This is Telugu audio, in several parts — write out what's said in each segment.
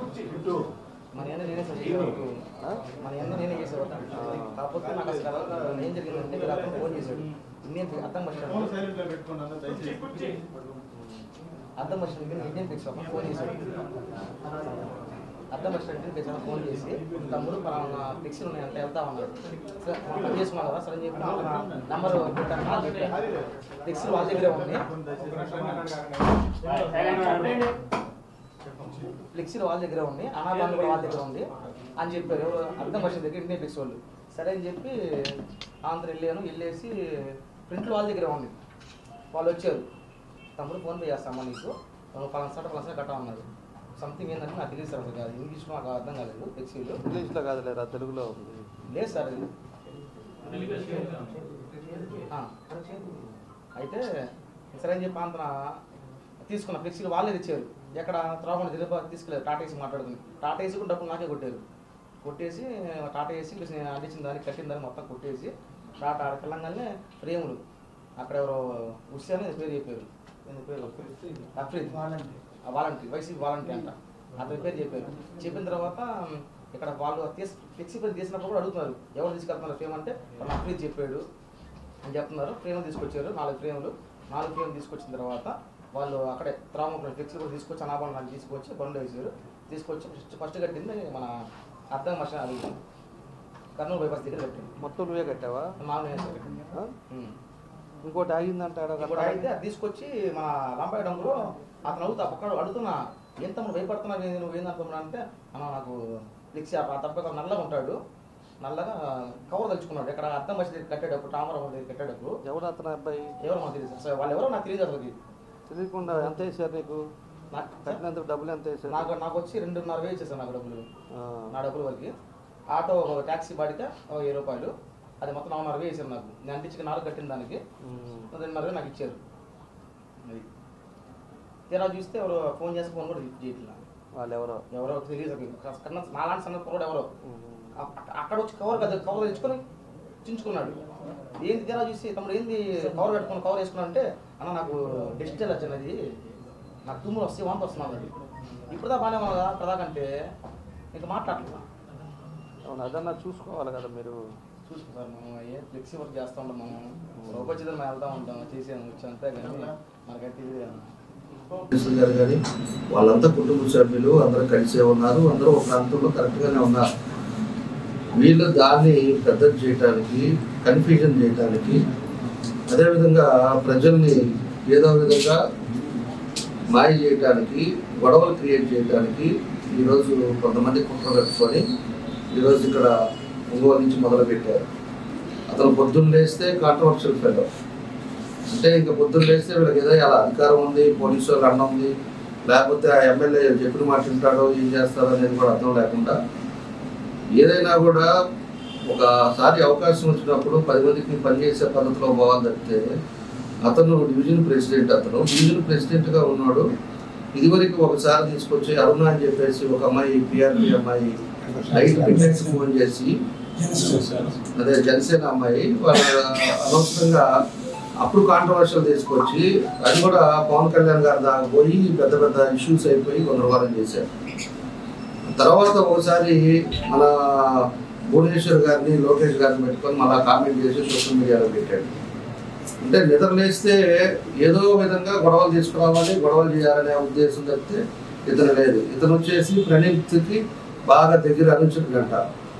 మన అన్న నేనే సార్ చేసేవాడు మన అన్న నేనే చేసేవాడు కాకపోతే నాకు అసలు ఏం జరిగిందంటే వీళ్ళు అతను ఫోన్ చేశాడు ఇండియన్ అర్థం వచ్చాడు అర్థం వచ్చిన ఇండియన్ పిక్స్ ఒక ఫోన్ చేశాడు అర్థం వచ్చిన ఇండియన్ పిక్స్ ఫోన్ చేసి తమ్ముడు పలానా పిక్స్లు ఉన్నాయి అంటే వెళ్తా ఉన్నాడు సరే మనం పని చేసుకున్నాం కదా సరే అని చెప్పి నంబర్ పెట్టాను పిక్స్లు వాళ్ళ దగ్గరే ఉన్నాయి ఫ్లెక్సీలు వాళ్ళ దగ్గర ఉంది అనాబాన్ కూడా వాళ్ళ దగ్గర ఉంది అని చెప్పారు ఎవరు అర్థం వచ్చిన దగ్గర ఇండియన్ ఫ్లెక్స్ వాళ్ళు సరే అని చెప్పి ఆంధ్ర వెళ్ళాను వెళ్ళేసి ప్రింట్లు వాళ్ళ దగ్గర ఉంది వాళ్ళు వచ్చారు తమ్ముడు ఫోన్ పే చేస్తామా నీకు పలానా సార్ పలానా కట్టా ఉన్నారు సంథింగ్ ఏంటంటే నాకు తెలియదు సార్ అసలు ఇంగ్లీష్లో నాకు అర్థం కాలేదు ఫ్లెక్సీలు ఇంగ్లీష్లో కాదులేరా తెలుగులో ఉంది లేదు సార్ అది ఆ, అయితే సరే అని చెప్పి అంత తీసుకున్న ఫ్లెక్సీలు వాళ్ళే తెచ్చారు ఎక్కడ త్రాగుండ దిలీప తీసుకెళ్ళారు టాటా ఏసీ మాట్లాడుకుని టాటా ఏసీ కూడా డబ్బులు నాకే కొట్టారు కొట్టేసి టాటా ఏసీ ప్లస్ నేను అందించిన దానికి కట్టిన దాన్ని మొత్తం కొట్టేసి టాటా ఆడ పిల్లంగానే ఫ్రేములు అక్కడ ఎవరో ఉస్సే అని పేరు చెప్పారు ఏంది పేరు అఫ్రీద్ వాలంటీ వైసీపీ వాలంటీ అంట అతని పేరు చెప్పారు చెప్పిన తర్వాత ఇక్కడ వాళ్ళు తీసి ఫ్లెక్సీ పేరు తీసినప్పుడు కూడా అడుగుతున్నారు ఎవరు తీసుకెళ్తున్నారు ఫ్రేమ్ అంటే వాళ్ళు అఫ్రీద్ చెప్పాడు అని చెప్తున్నారు ఫ్రేమ్ తీసుకొచ్చారు నాలుగు ఫ్రేములు నాలుగు ఫ్రేమ్ తీసుకొచ్చిన తర్వాత వాళ్ళు అక్కడే త్రామకులు ఫ్లెక్సీ కూడా తీసుకొచ్చి అనాభరణాలు తీసుకొచ్చి బండ్లు వేసారు తీసుకొచ్చి ఫస్ట్ ఫస్ట్ కట్టింది మన అర్థం మష అది కర్నూలు బైపాస్ దగ్గర కట్టింది మొత్తం నువ్వే కట్టావా నాలుగు వేసారు ఆ? ఉమ్. ఇంకోటి ఆగిందంట ఆడ ఇప్పుడు అయితే అది తీసుకొచ్చి మన రాంపాయ డంగులో అతను అడుగుతా పక్కన అడుగుతున్నా ఏం తమ్ముడు భయపడుతున్నావు ఏంది నువ్వు ఏంది తమ్ముడు అంటే అన్న నాకు ఫ్లెక్సీ ఆ తప్ప నల్లగా ఉంటాడు నల్లగా కవర్ తలుచుకున్నాడు ఇక్కడ అర్థం వచ్చి దగ్గర కట్టేటప్పుడు టామరావు దగ్గర కట్టేటప్పుడు ఎవరు అతను అబ్బాయి ఎవరు మాకు తెలియదు అసలు వాళ్ళు ఎవరో నాకు తెలియదు అసలు తెలియకుండా ఎంత వేసారు నీకు నాకు కట్టినందుకు డబ్బులు ఎంత వేసారు నాకు నాకు వచ్చి రెండున్నర వేలు ఇచ్చేసాను నాకు డబ్బులు ఆ. నా డబ్బులు వరకు ఆటో ఒక ట్యాక్సీ బాడితే ఒక వెయ్యి రూపాయలు అది మొత్తం నాలుగున్నర వేలు ఇచ్చారు నాకు నేను అంటించి నాలుగు కట్టిన దానికి ఉమ్. రెండున్నర వేలు నాకు ఇచ్చారు అది తీరా చూస్తే ఎవరో ఫోన్ చేసి ఫోన్ కూడా లిఫ్ట్ చేయట్లా వాళ్ళు ఎవరో ఎవరో తెలియదు అసలు కన్నా నాలాంటి సన్న కూడా ఎవరో ఉమ్. అక్క- అక్కడ వచ్చి కవర్ కదా కవర్ తెచ్చుకొని చించుకున్నాడు ఏంది తీరా చూసి తమ్ముడు ఏంది కవర్ పెట్టుకుని కవర్ వేసుకున్నా అంటే అన్న నాకు డిజిటల్ వచ్చింది అది నాకు తుమ్ములు వస్తే వాంతి వస్తున్నాను అది ఇప్పుడుదా బాగానే ఉన్నా కదా ప్రదాకంటే ఇంకా మాట్లాడలేదు అవును అదన్నా చూసుకోవాలి కదా మీరు చూసుకుంటారు మనం ఏ ఫ్లెక్సీ వర్క్ చేస్తూ ఉంటాం మనం రూపొచ్చిదని మనం వెళ్తూ ఉంటాం చేసాను వచ్చి అంతే కానీ మనకైతే ఇది మినిస్టర్ గారు కానీ వాళ్ళంతా కుటుంబ సభ్యులు అందరూ కలిసే ఉన్నారు అందరూ ఒక ప్రాంతంలో కరెక్ట్గానే ఉన్నారు వీళ్ళు దాన్ని పెద్ద చేయటానికి కన్ఫ్యూజన్ చేయటానికి అదేవిధంగా ప్రజల్ని ఏదో విధంగా మాయ చేయటానికి గొడవలు క్రియేట్ చేయడానికి ఈరోజు కొంతమంది కుట్ర పెట్టుకొని ఈరోజు ఇక్కడ ఒంగోలు నుంచి మొదలుపెట్టారు అతను పొద్దున్న లేస్తే కాంట్రవర్షియల్ ఫెలో అంటే ఇంకా పొద్దున్న లేస్తే వీళ్ళకి ఏదో ఇలా అధికారం ఉంది పోలీసు వాళ్ళు అన్న ఉంది లేకపోతే ఆ ఎమ్మెల్యే చెప్పిన మాట వింటాడో ఏం చేస్తాడో అనేది కూడా అర్థం లేకుండా ఏదైనా కూడా ఒకసారి అవకాశం వచ్చినప్పుడు పది మందికి పనిచేసే పద్ధతిలో పోవాలి తప్పితే అతను డివిజన్ ప్రెసిడెంట్ అతను డివిజన్ ప్రెసిడెంట్గా ఉన్నాడు ఇదివరకు ఒకసారి తీసుకొచ్చి అరుణ అని చెప్పేసి ఒక అమ్మాయి పిఆర్పి అమ్మాయి నైట్ పిక్నిక్స్ ఫోన్ చేసి అదే జనసేన అమ్మాయి వాళ్ళ అనవసరంగా అప్పుడు కాంట్రవర్షియల్ తీసుకొచ్చి అది కూడా పవన్ కళ్యాణ్ గారి దాకా పోయి పెద్ద పెద్ద ఇష్యూస్ అయిపోయి గందరగోళం చేశారు తర్వాత ఒకసారి మన భువనేశ్వర్ గారిని లోకేష్ గారిని పెట్టుకొని మళ్ళా కామెంట్ చేసి సోషల్ మీడియాలో పెట్టాడు అంటే నిద్రలేస్తే ఏదో విధంగా గొడవలు తీసుకురావాలి గొడవలు చేయాలనే ఉద్దేశం తప్పితే ఇతను లేదు ఇతను వచ్చేసి ప్రణీత్కి బాగా దగ్గర అనుచరుడు అంట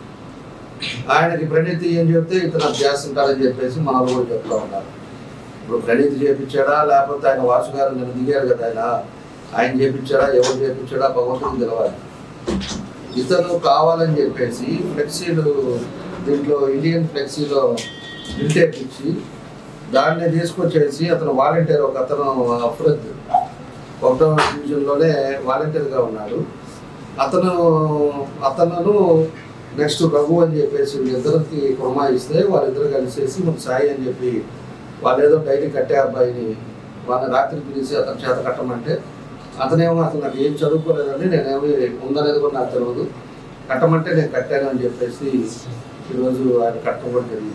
ఆయనకి ప్రణీతి ఏం చెప్తే ఇతను అది చేస్తుంటారని చెప్పేసి మన వాళ్ళు కూడా చెప్తా ఉన్నారు ఇప్పుడు ప్రణీతి చేపించాడా లేకపోతే ఆయన వాసు గారు నిన్న దిగారు కదా ఆయన ఆయన చేపించాడా ఎవరు చేపించాడా భగవంతుడు తెలవాలి ఇతను కావాలని చెప్పేసి ఫ్లెక్సీలు దీంట్లో ఇండియన్ ఫ్లెక్సీలో ఇంటేక్ ఇచ్చి దాన్ని తీసుకొచ్చేసి అతను వాలంటీర్ ఒక అతను అఫ్రద్ ఒకటో డివిజన్లోనే వాలంటీర్గా ఉన్నాడు అతను అతను నెక్స్ట్ రఘు అని చెప్పేసి వీళ్ళిద్దరికి కుర్మాయిస్తే వాళ్ళిద్దరు కలిసేసి మన సాయి అని చెప్పి వాళ్ళు ఏదో డైరీ కట్టే అబ్బాయిని వాళ్ళని రాత్రి పిలిచి అతని చేత కట్టమంటే అతనేమో అసలు నాకు ఏం చదువుకోలేదండి నేనేమి ఉందనేది కూడా నాకు తెలియదు కట్టమంటే నేను కట్టాను అని చెప్పేసి ఈరోజు ఆయన కట్టడం కూడా జరిగింది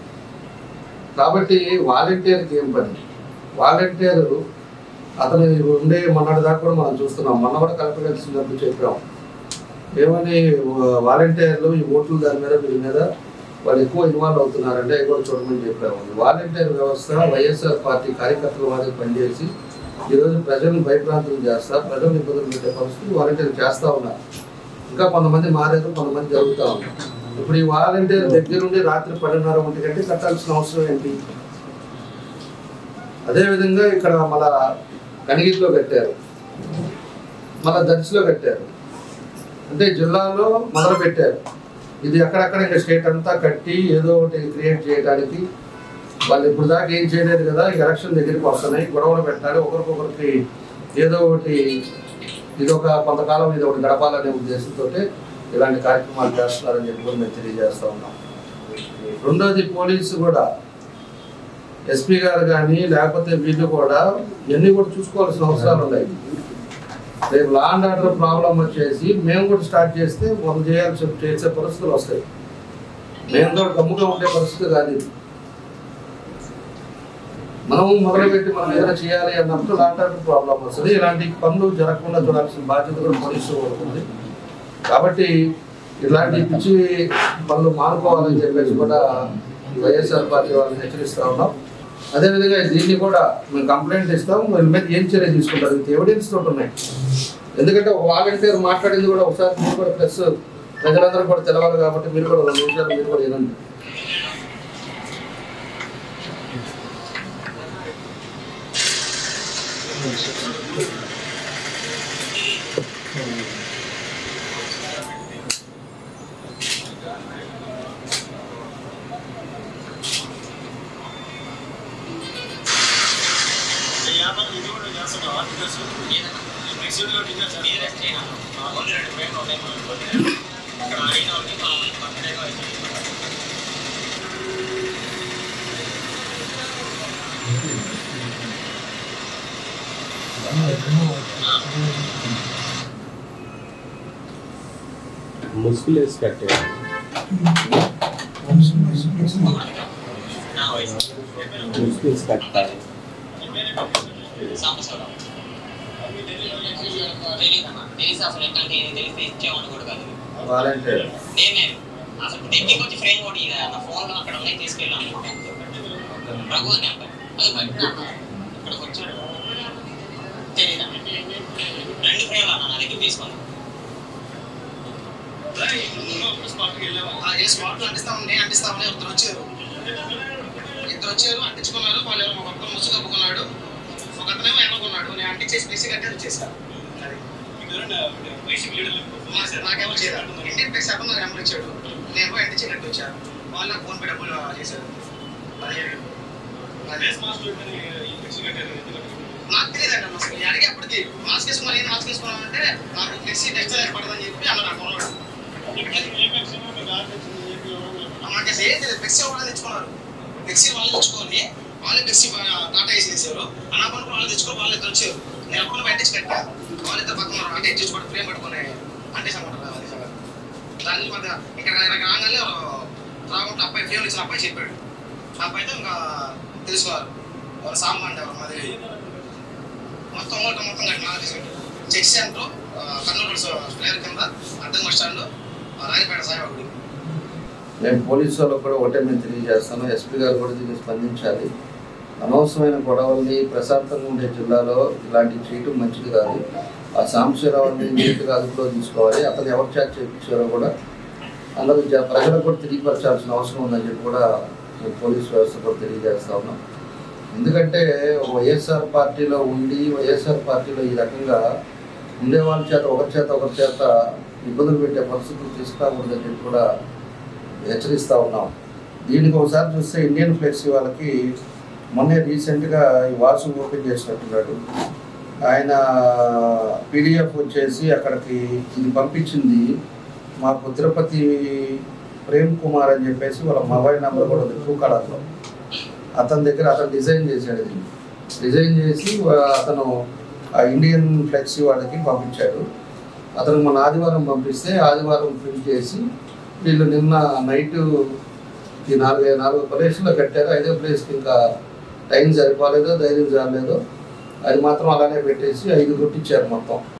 కాబట్టి వాలంటీర్కి ఏం పని వాలంటీర్ అతను ఉండే మొన్నటి దాకా కూడా మనం చూస్తున్నాం మొన్న కూడా కలెక్టర్ కలిసినప్పుడు చెప్పాం ఏమని వాలంటీర్లు ఈ ఓట్లు దాని మీద వీళ్ళ మీద వాళ్ళు ఎక్కువ ఇన్వాల్వ్ అవుతున్నారంటే అవి కూడా చూడమని చెప్పాము వాలంటీర్ వ్యవస్థ వైఎస్ఆర్ పార్టీ కార్యకర్తల మాదిరి పనిచేసి ఈరోజు ప్రజలను భయప్రాంతం చేస్తా ప్రజలను ఇబ్బందులు పెట్టే పరిస్థితి వాలంటీర్ చేస్తా ఉన్నారు ఇంకా కొంతమంది మారారు కొంతమంది జరుగుతూ ఉన్నారు ఇప్పుడు ఈ వాలంటీర్ దగ్గర నుండి రాత్రి పన్నెండున్నర ఒంటి గంటే కట్టాల్సిన అవసరం ఏంటి అదేవిధంగా ఇక్కడ మన కనిగిరిలో కట్టారు మళ్ళా దర్శిలో కట్టారు అంటే జిల్లాలో మొదలు పెట్టారు ఇది అక్కడక్కడ ఇంకా స్టేట్ అంతా కట్టి ఏదో ఒకటి క్రియేట్ చేయడానికి వాళ్ళు ఇప్పుడు దాకా ఏం చేయలేదు కదా ఈ ఎలక్షన్ దగ్గరికి వస్తున్నాయి గొడవలు పెట్టాలి ఒకరికొకరికి ఏదో ఒకటి ఇది ఒక కొంతకాలం ఇది ఒకటి గడపాలనే ఉద్దేశంతో ఇలాంటి కార్యక్రమాలు చేస్తున్నారని చెప్పి కూడా మేము తెలియజేస్తా ఉన్నాం రెండోది పోలీసు కూడా ఎస్పీ గారు కానీ లేకపోతే వీళ్ళు కూడా ఇవన్నీ కూడా చూసుకోవాల్సిన అవసరాలు ఉన్నాయి రేపు లా అండ్ ఆర్డర్ ప్రాబ్లం వచ్చేసి మేము కూడా స్టార్ట్ చేస్తే మనం చేయాల్సి చేసే పరిస్థితులు వస్తాయి మేము కూడా గమ్ముగా ఉండే పరిస్థితి కాదు ఇది మనం మొదలుపెట్టి మనం ఏదైనా చేయాలి అన్నప్పుడు లా అండ్ ఆర్డర్ ప్రాబ్లం వస్తుంది ఇలాంటి పనులు జరగకుండా చూడాల్సిన బాధ్యత కూడా పోలీసు ఉంటుంది కాబట్టి ఇలాంటి పిచ్చి పనులు మానుకోవాలని చెప్పేసి కూడా ఈ వైఎస్ఆర్ పార్టీ వాళ్ళని హెచ్చరిస్తా ఉన్నాం అదేవిధంగా దీన్ని కూడా మేము కంప్లైంట్ ఇస్తాం వీళ్ళ మీద ఏం చర్య తీసుకుంటారు ఇది ఎవిడెన్స్ తోటి ఉన్నాయి ఎందుకంటే ఒక వాలంటీర్ మాట్లాడింది కూడా ఒకసారి మీరు కూడా ప్లస్ ప్రజలందరూ కూడా తెలవాలి కాబట్టి మీరు కూడా రెండు నిమిషాలు మీరు కూడా వినండి ముసుగులు వేసి కట్టారు ముసుగులు వేసి కట్టాలి సాంబశివరావు తెలీదమ్మా తెలిసి అసలు ఎట్లాంటి తెలిస్తే ఇచ్చేవాడిని కూడా కాదు వాలంటీర్ నేనే అసలు దగ్గరికి వచ్చి ఫ్రేమ్ కూడా ఇదే నా ఫోన్ లో అక్కడ ఉన్నాయి తీసుకెళ్ళాను రఘు అని అబ్బాయి అది బయట ఇక్కడికి వచ్చాడు తెలీదా రెండు ఫ్రేమ్లు అన్న నా దగ్గర తీసుకున్నాను ఏ స్పాట్ లో అంటిస్తామని అంటిస్తామని ఇద్దరు వచ్చారు ఇద్దరు వచ్చారు అంటించుకున్నారు వాళ్ళు ఎవరో ఒక అతను ముసుగు కప్పుకున్నాడు ఒక అతనేమో ఎన్నుకున్నాడు నేను అంటించేసి బేసి కట్టి వచ్చేసాను నాకేమో చేయలేదు ఇండియన్ ప్లేస్ అతను నాకు నెంబర్ ఇచ్చాడు నేను పోయి అంటించి కట్టి వచ్చాను వాళ్ళు నాకు ఫోన్ పే డబ్బులు చేశారు పదిహేను అదే నాకు తెలియదండి అసలు నేను అడిగేప్పటికి మాస్క్ వేసుకున్నాను ఏం మాస్క్ వేసుకున్నాను అంటే నాకు ఫ్లెక్సీ టెక్స్టైల్ ఏర్పడదని చెప్పి అన్న నాకు కొన్నాడు మాకు అసలు ఏం తెలియదు ఫ్లెక్సీ వాళ్ళు తెచ్చుకున్నారు ఫ్లెక్సీ వాళ్ళు తెచ్చుకొని వాళ్ళు ఫ్లెక్సీ టాటా వేసేసారు అన్న పనులు వాళ్ళు తెచ్చుకొని వాళ్ళు ఇద్దరు వచ్చారు నేను అప్పుడు పెట్టించి కట్టా వాళ్ళు ఇద్దరు పక్కన ఉన్నారు. అంటే ఇచ్చి కూడా ఫ్రేమ్ పట్టుకొని అంటే సమాధానం అది సంగతి. దాని మధ్య ఇక్కడ ఇక్కడ రాగానే రాకుండా అబ్బాయి ఫేమ్ ఇచ్చిన అబ్బాయి చెప్పాడు ఆ అబ్బాయితో ఇంకా తెలుసుకోవాలి ఎవరు సాంబ అంటే ఎవరు మాది మొత్తం మొత్తం మొత్తం కట్టి నాలుగు తీసుకుంటారు చెక్ సెంటర్ కర్నూలు స్క్వేర్ కింద అద్దం బస్ స్టాండ్ రాయపేట సాయిబాబా గుడి నేను పోలీసు వాళ్ళకు కూడా ఒకటే మేము తెలియజేస్తాను ఎస్పీ గారు కూడా దీన్ని స్పందించాలి అనవసరమైన గొడవల్ని ప్రశాంతంగా ఉండే జిల్లాలో ఇలాంటివి చేయటం మంచిది కాదు ఆ సాంబశివరావుని నీట్గా అదుపులో తీసుకోవాలి అతను ఎవరు చేత చేయించారో కూడా అందరూ జ- ప్రజలకు కూడా తెలియపరచాల్సిన అవసరం ఉందని చెప్పి కూడా మేము పోలీస్ వ్యవస్థ కూడా తెలియజేస్తా ఉన్నాం ఎందుకంటే వైఎస్ఆర్ పార్టీలో ఉండి వైఎస్ఆర్ పార్టీలో ఈ రకంగా ఉండే వాళ్ళ చేత ఒకరి చేత ఒకరి చేత ఇబ్బందులు పెట్టే పరిస్థితులు తీసుకురాకూడదని చెప్పి కూడా హెచ్చరిస్తూ ఉన్నాం దీనికి ఒకసారి చూస్తే ఇండియన్ ఫ్లెక్సీ వాళ్ళకి మొన్నే రీసెంట్గా ఈ వాసు ఓపెన్ చేసినట్టున్నాడు ఆయన పీడిఎఫ్ వచ్చేసి అక్కడికి ఇది పంపించింది మాకు తిరుపతి ప్రేమ్ కుమార్ అని చెప్పేసి వాళ్ళ మొబైల్ నెంబర్ కూడా ఉంది ట్రూ కలర్లో అతని దగ్గర అతను డిజైన్ చేశాడు ఇది డిజైన్ చేసి వా- అతను ఆ ఇండియన్ ఫ్లెక్సీ వాళ్ళకి పంపించాడు అతను మన ఆదివారం పంపిస్తే ఆదివారం ప్రింట్ చేసి వీళ్ళు నిన్న నైట్ ఈ నాలుగు నాలుగు ప్లేస్లో కట్టారు ఐదో ప్లేస్కి ఇంకా టైం సరిపోలేదో ధైర్యం చాలేదో అది మాత్రం అలానే పెట్టేసి ఐదు కొట్టించారు మొత్తం